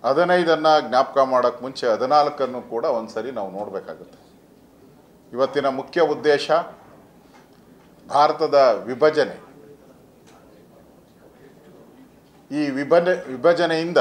ಹದಿನೈದನ್ನು ಜ್ಞಾಪಕ ಮಾಡೋಕ್ಕೆ ಮುಂಚೆ ಹದಿನಾಲ್ಕನ್ನು ಕೂಡ ಒಂದು ಸರಿ ನಾವು ನೋಡಬೇಕಾಗುತ್ತೆ ಇವತ್ತಿನ ಮುಖ್ಯ ಉದ್ದೇಶ ಭಾರತದ ವಿಭಜನೆ ಈ ವಿಭಜನೆ ವಿಭಜನೆಯಿಂದ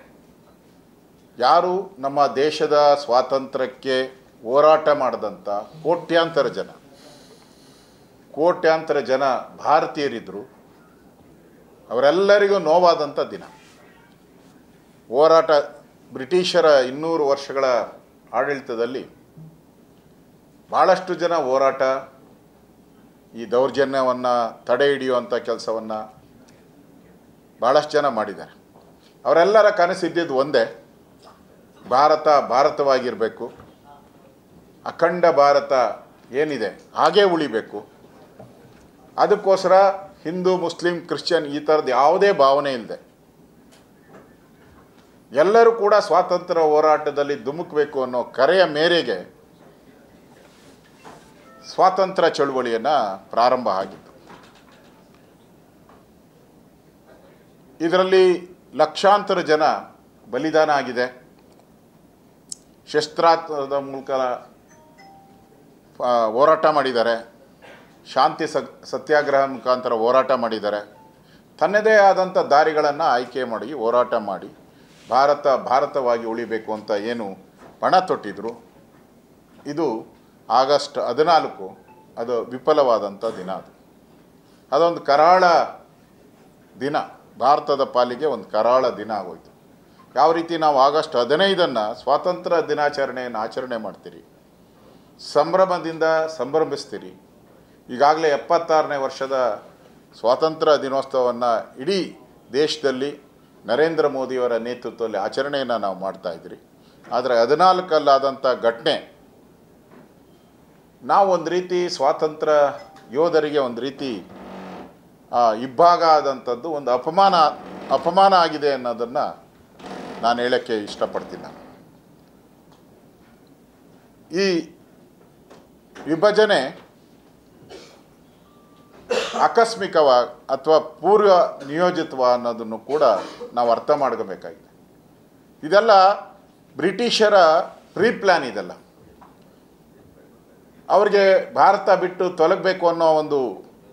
ಯಾರು ನಮ್ಮ ದೇಶದ ಸ್ವಾತಂತ್ರ್ಯಕ್ಕೆ ಹೋರಾಟ ಮಾಡಿದಂಥ ಕೋಟ್ಯಾಂತರ ಜನ ಕೋಟ್ಯಾಂತರ ಜನ ಭಾರತೀಯರಿದ್ದರು ಅವರೆಲ್ಲರಿಗೂ ನೋವಾದಂಥ ದಿನ ಹೋರಾಟ ಬ್ರಿಟಿಷರ ಇನ್ನೂರು ವರ್ಷಗಳ ಆಡಳಿತದಲ್ಲಿ ಭಾಳಷ್ಟು ಜನ ಹೋರಾಟ ಈ ದೌರ್ಜನ್ಯವನ್ನು ತಡೆ ಹಿಡಿಯುವಂಥ ಕೆಲಸವನ್ನು ಭಾಳಷ್ಟು ಜನ ಮಾಡಿದ್ದಾರೆ ಅವರೆಲ್ಲರ ಕನಸಿದ್ದಿದ್ದು ಒಂದೇ ಭಾರತ ಭಾರತವಾಗಿರಬೇಕು ಅಖಂಡ ಭಾರತ ಏನಿದೆ ಹಾಗೇ ಉಳಿಬೇಕು ಅದಕ್ಕೋಸ್ಕರ ಹಿಂದೂ ಮುಸ್ಲಿಂ ಕ್ರಿಶ್ಚಿಯನ್ ಈ ಥರದ್ದು ಯಾವುದೇ ಭಾವನೆ ಇಲ್ಲದೆ ಎಲ್ಲರೂ ಕೂಡ ಸ್ವಾತಂತ್ರ್ಯ ಹೋರಾಟದಲ್ಲಿ ಧುಮುಕಬೇಕು ಅನ್ನೋ ಕರೆಯ ಮೇರೆಗೆ ಸ್ವಾತಂತ್ರ್ಯ ಚಳುವಳಿಯನ್ನು ಪ್ರಾರಂಭ ಆಗಿತ್ತು ಇದರಲ್ಲಿ ಲಕ್ಷಾಂತರ ಜನ ಬಲಿದಾನ ಆಗಿದೆ ಶಸ್ತ್ರಾಸ್ತ್ರದ ಮೂಲಕ ಆ, ಹೋರಾಟ ಮಾಡಿದ್ದಾರೆ ಶಾಂತಿ ಸ ಸತ್ಯಾಗ್ರಹ ಮುಖಾಂತರ ಹೋರಾಟ ಮಾಡಿದ್ದಾರೆ ತನ್ನದೇ ಆದಂಥ ದಾರಿಗಳನ್ನು ಆಯ್ಕೆ ಮಾಡಿ ಹೋರಾಟ ಮಾಡಿ ಭಾರತ ಭಾರತವಾಗಿ ಉಳಿಬೇಕು ಅಂತ ಏನು ಪಣ ತೊಟ್ಟಿದ್ರು ಇದು ಆಗಸ್ಟ್ ಹದಿನಾಲ್ಕು ಅದು ವಿಫಲವಾದಂಥ ದಿನ ಅದು ಅದೊಂದು ಕರಾಳ ದಿನ ಭಾರತದ ಪಾಲಿಗೆ ಒಂದು ಕರಾಳ ದಿನ ಆಗೋಯ್ತು ಯಾವ ರೀತಿ ನಾವು ಆಗಸ್ಟ್ ಹದಿನೈದನ್ನು ಸ್ವಾತಂತ್ರ್ಯ ದಿನಾಚರಣೆಯನ್ನು ಆಚರಣೆ ಮಾಡ್ತೀರಿ ಸಂಭ್ರಮದಿಂದ ಸಂಭ್ರಮಿಸ್ತೀರಿ ಈಗಾಗಲೇ ಎಪ್ಪತ್ತಾರನೇ ವರ್ಷದ ಸ್ವಾತಂತ್ರ್ಯ ದಿನೋತ್ಸವವನ್ನು ಇಡೀ ದೇಶದಲ್ಲಿ ನರೇಂದ್ರ ಮೋದಿಯವರ ನೇತೃತ್ವದಲ್ಲಿ ಆಚರಣೆಯನ್ನು ನಾವು ಮಾಡ್ತಾ ಇದ್ದೀರಿ ಆದರೆ ಹದಿನಾಲ್ಕಲ್ಲಾದಂಥ ಘಟನೆ ನಾವು ಒಂದು ರೀತಿ ಸ್ವಾತಂತ್ರ್ಯ ಯೋಧರಿಗೆ ಒಂದು ರೀತಿ ಆ, ಇಬ್ಬಾಗ ಆದಂಥದ್ದು ಒಂದು ಅಪಮಾನ ಅಪಮಾನ ಆಗಿದೆ ಅನ್ನೋದನ್ನು ನಾನು ಹೇಳೋಕ್ಕೆ ಇಷ್ಟಪಡ್ತೀನಿ ನಾನು ಈ ವಿಭಜನೆ ಆಕಸ್ಮಿಕವ ಅಥವಾ ಪೂರ್ವ ನಿಯೋಜಿತವ ಅನ್ನೋದನ್ನು ಕೂಡ ನಾವು ಅರ್ಥ ಮಾಡ್ಕೋಬೇಕಾಗಿದೆ ಇದೆಲ್ಲ ಬ್ರಿಟಿಷರ ಪ್ರೀ ಪ್ಲ್ಯಾನ್ ಇದೆಲ್ಲ ಅವ್ರಿಗೆ ಭಾರತ ಬಿಟ್ಟು ತೊಲಗಬೇಕು ಅನ್ನೋ ಒಂದು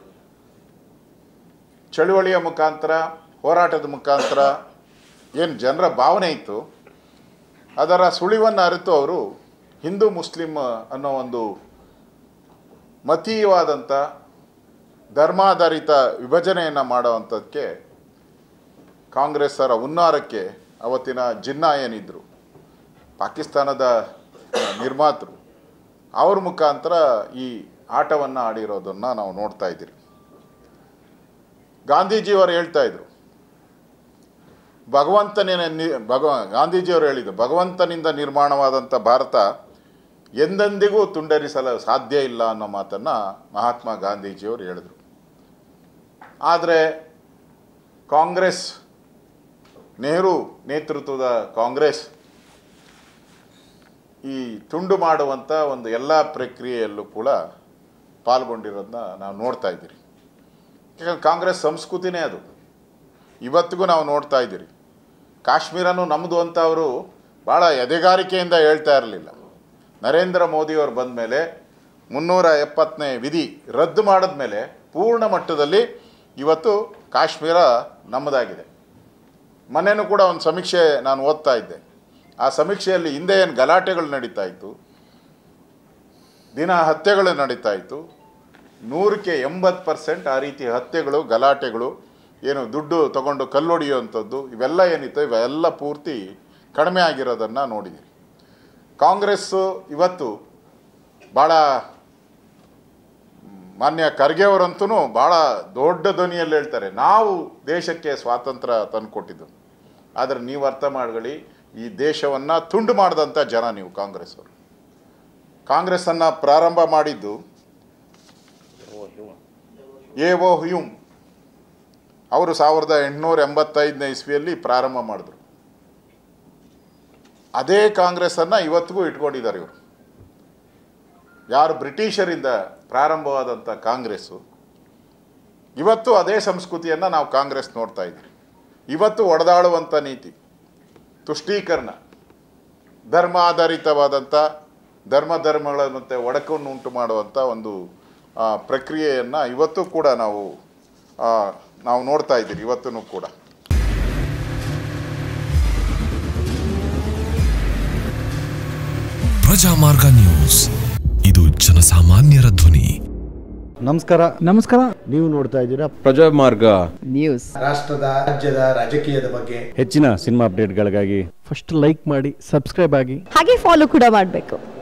ಚಳುವಳಿಯ ಮುಖಾಂತರ ಹೋರಾಟದ ಮುಖಾಂತರ ಏನು ಜನರ ಭಾವನೆ ಇತ್ತು ಅದರ ಸುಳಿವನ್ನು ಅರಿತು ಅವರು ಹಿಂದೂ ಮುಸ್ಲಿಂ ಅನ್ನೋ ಒಂದು ಮತೀಯವಾದಂಥ ಧರ್ಮಾಧಾರಿತ ವಿಭಜನೆಯನ್ನು ಮಾಡುವಂಥದ್ದಕ್ಕೆ ಕಾಂಗ್ರೆಸ್ಸರ ಹುನ್ನಾರಕ್ಕೆ ಅವತ್ತಿನ ಜಿನ್ನಾ ಏನಿದ್ರು ಪಾಕಿಸ್ತಾನದ ನಿರ್ಮಾತೃ ಅವ್ರ ಮುಖಾಂತರ ಈ ಆಟವನ್ನು ಆಡಿರೋದನ್ನು ನಾವು ನೋಡ್ತಾ ಇದ್ದೀರಿ ಗಾಂಧೀಜಿಯವರು ಹೇಳ್ತಾ ಇದ್ರು ಭಗವಂತನೇ ನಿ ಭಗವ ಗಾಂಧೀಜಿಯವರು ಹೇಳಿದ್ದು ಭಗವಂತನಿಂದ ನಿರ್ಮಾಣವಾದಂಥ ಭಾರತ ಎಂದೆಂದಿಗೂ ತುಂಡರಿಸಲು ಸಾಧ್ಯ ಇಲ್ಲ ಅನ್ನೋ ಮಾತನ್ನು ಮಹಾತ್ಮ ಗಾಂಧೀಜಿಯವರು ಹೇಳಿದರು ಆದರೆ ಕಾಂಗ್ರೆಸ್ ನೆಹರು ನೇತೃತ್ವದ ಕಾಂಗ್ರೆಸ್ ಈ ತುಂಡು ಮಾಡುವಂಥ ಒಂದು ಎಲ್ಲ ಪ್ರಕ್ರಿಯೆಯಲ್ಲೂ ಕೂಡ ಪಾಲ್ಗೊಂಡಿರೋದನ್ನ ನಾವು ನೋಡ್ತಾ ಇದ್ದೀರಿ ಯಾಕಂದ್ರೆ ಕಾಂಗ್ರೆಸ್ ಸಂಸ್ಕೃತಿನೇ ಅದು ಇವತ್ತಿಗೂ ನಾವು ನೋಡ್ತಾ ಇದ್ದೀರಿ ಕಾಶ್ಮೀರನೂ ನಮ್ಮದು ಅಂತ ಅವರು ಭಾಳ ಎದೆಗಾರಿಕೆಯಿಂದ ಹೇಳ್ತಾ ಇರಲಿಲ್ಲ ನರೇಂದ್ರ ಮೋದಿಯವರು ಬಂದ ಮೇಲೆ ಮುನ್ನೂರ ಎಪ್ಪತ್ತನೇ ವಿಧಿ ರದ್ದು ಮಾಡಿದ್ಮೇಲೆ ಪೂರ್ಣ ಮಟ್ಟದಲ್ಲಿ ಇವತ್ತು ಕಾಶ್ಮೀರ ನಮ್ಮದಾಗಿದೆ ಮೊನ್ನೆನೂ ಕೂಡ ಒಂದು ಸಮೀಕ್ಷೆ ನಾನು ಓದ್ತಾ ಇದ್ದೆ ಆ ಸಮೀಕ್ಷೆಯಲ್ಲಿ ಹಿಂದೆ ಏನು ಗಲಾಟೆಗಳು ನಡೀತಾ ಇತ್ತು ದಿನ ಹತ್ಯೆಗಳು ನಡೀತಾ ಇತ್ತು ನೂರಕ್ಕೆ ಎಂಬತ್ತು ಪರ್ಸೆಂಟ್ ಆ ರೀತಿ ಹತ್ಯೆಗಳು ಗಲಾಟೆಗಳು ಏನು ದುಡ್ಡು ತಗೊಂಡು ಕಲ್ಲೊಡೆಯುವಂಥದ್ದು ಇವೆಲ್ಲ ಏನಿತ್ತು ಇವೆಲ್ಲ ಪೂರ್ತಿ ಕಡಿಮೆ ಆಗಿರೋದನ್ನು ನೋಡಿದ್ದೀರಿ ಕಾಂಗ್ರೆಸ್ಸು ಇವತ್ತು ಭಾಳ ಮಾನ್ಯ ಖರ್ಗೆ ಅವರಂತೂ ಭಾಳ ದೊಡ್ಡ ಧ್ವನಿಯಲ್ಲಿ ಹೇಳ್ತಾರೆ ನಾವು ದೇಶಕ್ಕೆ ಸ್ವಾತಂತ್ರ್ಯ ತಂದುಕೊಟ್ಟಿದ್ದು ಆದರೆ ನೀವು ಅರ್ಥ ಮಾಡ್ಕೊಳ್ಳಿ ಈ ದೇಶವನ್ನು ತುಂಡು ಮಾಡಿದಂಥ ಜನ ನೀವು ಕಾಂಗ್ರೆಸ್ ಅವರು ಕಾಂಗ್ರೆಸ್ಸನ್ನು ಪ್ರಾರಂಭ ಮಾಡಿದ್ದು ಎ ಓ ಹ್ಯೂಮ್ ಅವರು ಸಾವಿರದ ಎಂಟುನೂರ ಎಂಬತ್ತೈದನೇ ಇಸ್ವಿಯಲ್ಲಿ ಪ್ರಾರಂಭ ಮಾಡಿದ್ರು ಅದೇ ಕಾಂಗ್ರೆಸ್ಸನ್ನು ಇವತ್ತಿಗೂ ಇಟ್ಕೊಂಡಿದ್ದಾರೆ ಇವರು ಯಾರು ಬ್ರಿಟಿಷರಿಂದ ಪ್ರಾರಂಭವಾದಂಥ ಕಾಂಗ್ರೆಸ್ಸು ಇವತ್ತು ಅದೇ ಸಂಸ್ಕೃತಿಯನ್ನು ನಾವು ಕಾಂಗ್ರೆಸ್ ನೋಡ್ತಾ ಇದ್ದೀವಿ ಇವತ್ತು ಒಡೆದಾಡುವಂಥ ನೀತಿ ತುಷ್ಟೀಕರಣ ಧರ್ಮಾಧಾರಿತವಾದಂಥ ಧರ್ಮ ಧರ್ಮಗಳ ಮತ್ತು ಒಡಕನ್ನು ಉಂಟು ಮಾಡುವಂಥ ಒಂದು ಪ್ರಕ್ರಿಯೆಯನ್ನು ಇವತ್ತು ಕೂಡ ನಾವು ಆ, ನಾವು ನೋಡ್ತಾ ಇದ್ದೀರಿ ಇವತ್ತೂ ಕೂಡ ಪ್ರಜಾಮಾರ್ಗ ನ್ಯೂಸ್ ಇದು ಜನಸಾಮಾನ್ಯರ ಧ್ವನಿ ನಮಸ್ಕಾರ ನಮಸ್ಕಾರ ನೀವು ನೋಡ್ತಾ ಇದ್ದೀರಾ ಪ್ರಜಾಮಾರ್ಗ ನ್ಯೂಸ್ ರಾಷ್ಟ್ರದ ರಾಜ್ಯದ ರಾಜಕೀಯದ ಬಗ್ಗೆ ಹೆಚ್ಚಿನ ಸಿನಿಮಾ ಅಪ್ಡೇಟ್ಗಳಿಗಾಗಿ ಫಸ್ಟ್ ಲೈಕ್ ಮಾಡಿ ಸಬ್ಸ್ಕ್ರೈಬ್ ಆಗಿ ಹಾಗೆ ಫಾಲೋ ಕೂಡ ಮಾಡಬೇಕು